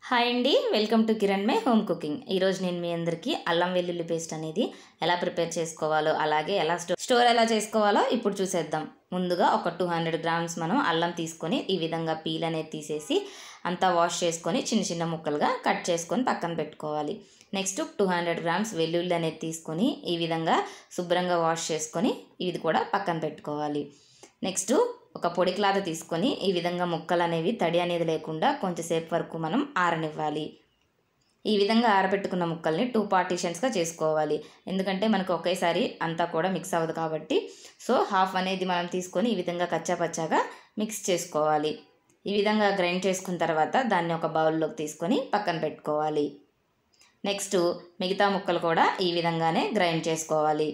hi అండి welcome to Kiran my home cooking ఈరోజు నేను మీ అందరికీ అల్లం వెల్లుల్లి పేస్ట్ అనేది ఎలా ప్రిపేర్ చేసుకోవాలో అలాగే ఎలా స్టోర్ స్టోర్ ఎలా చేసుకోవాలో ఇప్పుడు చూసేద్దాం ముందుగా ఒక టూ హండ్రెడ్ గ్రామ్స్ మనం అల్లం తీసుకొని ఈ విధంగా పీల్ అనేది తీసేసి అంతా వాష్ చేసుకొని చిన్న చిన్న ముక్కలుగా కట్ చేసుకొని పక్కన పెట్టుకోవాలి నెక్స్ట్ టూ హండ్రెడ్ గ్రామ్స్ వెల్లుల్లి అనేది తీసుకొని ఈ విధంగా శుభ్రంగా వాష్ చేసుకొని ఇది కూడా పక్కన పెట్టుకోవాలి నెక్స్ట్ ఒక పొడి క్లాత్ తీసుకొని ఈ విధంగా ముక్కలు అనేవి తడి అనేది లేకుండా కొంచెంసేపు వరకు మనం ఆరనివ్వాలి ఈ విధంగా ఆరబెట్టుకున్న ముక్కల్ని టూ పార్టీషన్స్గా చేసుకోవాలి ఎందుకంటే మనకు ఒకేసారి అంతా కూడా మిక్స్ అవ్వదు కాబట్టి సో హాఫ్ అనేది మనం తీసుకొని ఈ విధంగా కచ్చాపచ్చాగా మిక్స్ చేసుకోవాలి ఈ విధంగా గ్రైండ్ చేసుకున్న తర్వాత దాన్ని ఒక బౌల్లోకి తీసుకొని పక్కన పెట్టుకోవాలి నెక్స్ట్ మిగతా ముక్కలు కూడా ఈ విధంగానే గ్రైండ్ చేసుకోవాలి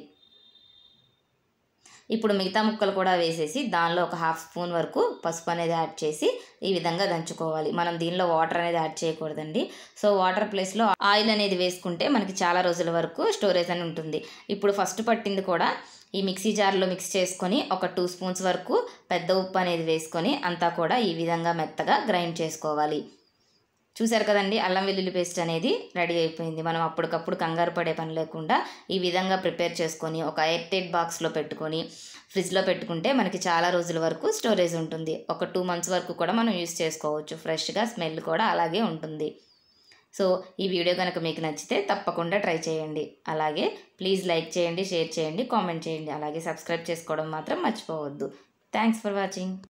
ఇప్పుడు మిగతా ముక్కలు కూడా వేసేసి దానిలో ఒక హాఫ్ స్పూన్ వరకు పసుపు అనేది యాడ్ చేసి ఈ విధంగా దంచుకోవాలి మనం దీనిలో వాటర్ అనేది యాడ్ చేయకూడదండి సో వాటర్ ప్లేస్లో ఆయిల్ అనేది వేసుకుంటే మనకి చాలా రోజుల వరకు స్టోరేజ్ అని ఉంటుంది ఇప్పుడు ఫస్ట్ పట్టింది కూడా ఈ మిక్సీ జార్లో మిక్స్ చేసుకొని ఒక టూ స్పూన్స్ వరకు పెద్ద ఉప్పు అనేది వేసుకొని అంతా కూడా ఈ విధంగా మెత్తగా గ్రైండ్ చేసుకోవాలి చూసారు కదండి అల్లం వెల్లుల్లి పేస్ట్ అనేది రెడీ అయిపోయింది మనం అప్పటికప్పుడు కంగారు పడే పని లేకుండా ఈ విధంగా ప్రిపేర్ చేసుకొని ఒక ఎయిర్ టైట్ బాక్స్లో పెట్టుకొని ఫ్రిడ్జ్లో పెట్టుకుంటే మనకి చాలా రోజుల వరకు స్టోరేజ్ ఉంటుంది ఒక టూ మంత్స్ వరకు కూడా మనం యూస్ చేసుకోవచ్చు ఫ్రెష్గా స్మెల్ కూడా అలాగే ఉంటుంది సో ఈ వీడియో కనుక మీకు నచ్చితే తప్పకుండా ట్రై చేయండి అలాగే ప్లీజ్ లైక్ చేయండి షేర్ చేయండి కామెంట్ చేయండి అలాగే సబ్స్క్రైబ్ చేసుకోవడం మాత్రం మర్చిపోవద్దు థ్యాంక్స్ ఫర్ వాచింగ్